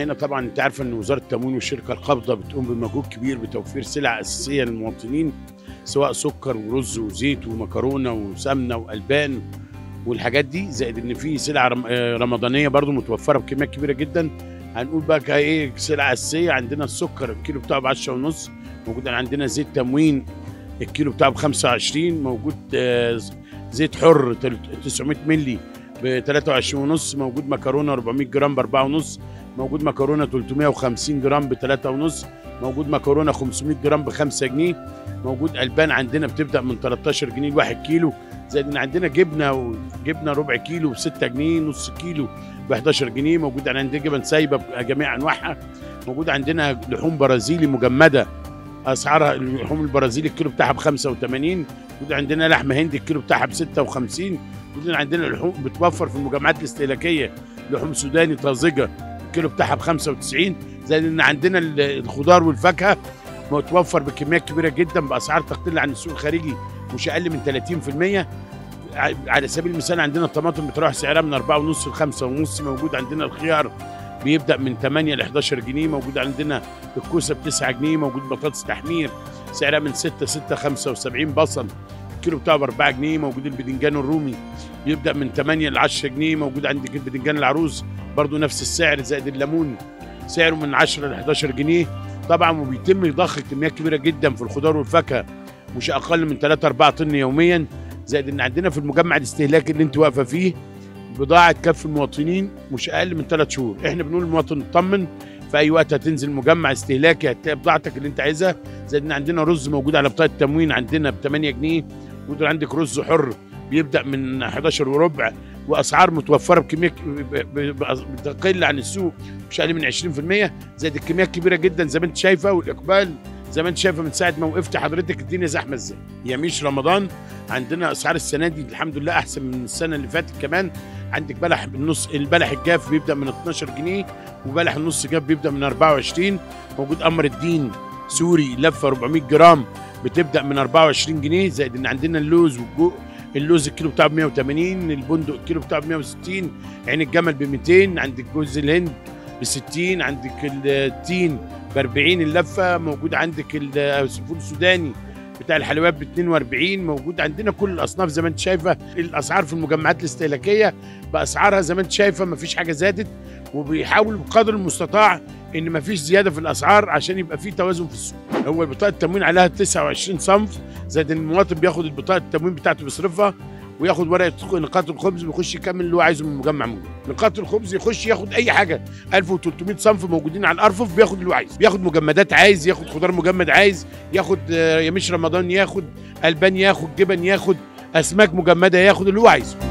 احنا هنا طبعا انت عارفه ان وزاره التموين والشركه القابضه بتقوم بمجهود كبير بتوفير سلع اساسيه للمواطنين سواء سكر ورز وزيت ومكرونه وسمنه والبان والحاجات دي زائد ان في سلع رم- آه، رمضانيه برضو متوفره بكميات كبيره جدا هنقول بقى كا- ايه سلع اساسيه عندنا السكر الكيلو بتاعه ب 10 ونص موجود عندنا زيت تموين الكيلو بتاعه ب 25 موجود آه، زيت حر تل- 900 مللي ب 23 ونص موجود مكرونه 400 جرام ب 4 ونص موجود مكرونه 350 جرام ب 3 ونص موجود مكرونه 500 جرام ب 5 جنيه موجود البان عندنا بتبدا من 13 جنيه ل 1 كيلو زائد ان عندنا جبنه وجبنه ربع كيلو ب 6 جنيه نص كيلو ب 11 جنيه موجود عندنا جبن سايبه بجميع انواعها موجود عندنا لحوم برازيلي مجمده اسعارها اللحوم البرازيلي الكيلو بتاعها ب 85 موجود عندنا لحمه هندي الكيلو بتاعها ب 56 موجود عندنا لحوم بتوفر في المجمعات الاستهلاكيه لحوم سوداني طازجه الكيلو بتاعها ب 95 زائد ان عندنا ال- الخضار والفاكهه متوفر بكميات كبيره جدا باسعار تقل عن السوق الخارجي مش اقل من 30% ع- على سبيل المثال عندنا الطماطم بتروح سعرها من 4.5 ل 5.5 موجود عندنا الخيار بيبدا من 8 ل 11 جنيه موجود عندنا الكوسه ب 9 جنيه موجود بطاطس تحمير سعرها من 6 6 75 بصل الكيلو بتاعه ب 4 جنيه موجود البدنجان الرومي بيبدا من 8 ل 10 جنيه موجود عندك البدنجان العروس برضو نفس السعر زائد الليمون سعره من 10 ل 11 جنيه طبعا وبيتم ضخ كميات كبيره جدا في الخضار والفاكهه مش اقل من 3 4 طن يوميا زائد ان عندنا في المجمع الاستهلاكي اللي انت واقفه فيه بضاعه تكفي المواطنين مش اقل من 3 شهور احنا بنقول للمواطن اطمن في اي وقت هتنزل مجمع استهلاكي هتلاقي بضاعتك اللي انت عايزها زائد ان عندنا رز موجود على بطاقه التموين عندنا ب 8 جنيه موجود عندك رز حر بيبدا من 11 وربع واسعار متوفره بكميه ك- ب- ب- ب- بتقل عن السوق مش اقل من 20% زائد الكميات كبيره جدا زي ما انت شايفه والاقبال زي ما انت شايفه من ساعه ما وقفت حضرتك الدنيا زحمه ازاي يميش رمضان عندنا اسعار السنه دي الحمد لله احسن من السنه اللي فاتت كمان عندك بلح بالنص البلح الجاف بيبدا من 12 جنيه وبلح النص جاف بيبدا من 24 موجود قمر الدين سوري لفه 400 جرام بتبدا من 24 جنيه زائد ان عندنا اللوز والجو اللوز الكيلو بتاعه ب 180 البندق الكيلو بتاعه ب 160 عين الجمل ب 200 عندك جوز الهند ب 60 عندك التين ب 40 اللفه موجود عندك الفول السوداني بتاع الحلويات ب 42 موجود عندنا كل الاصناف زي ما انت شايفه الاسعار في المجمعات الاستهلاكيه باسعارها زي ما انت شايفه ما فيش حاجه زادت وبيحاول بقدر المستطاع ان ما فيش زياده في الاسعار عشان يبقى في توازن في السوق هو بطاقه التموين عليها 29 صنف زائد ان المواطن بياخد البطاقه التموين بتاعته بيصرفها وياخد ورقه نقاط الخبز بيخش يكمل اللي هو عايزه من المجمع موجود نقاط الخبز يخش ياخد اي حاجه 1300 صنف موجودين على الارفف بياخد اللي هو عايزه بياخد مجمدات عايز ياخد خضار مجمد عايز ياخد آه، يمش رمضان ياخد البان ياخد جبن ياخد اسماك مجمده ياخد اللي هو عايزه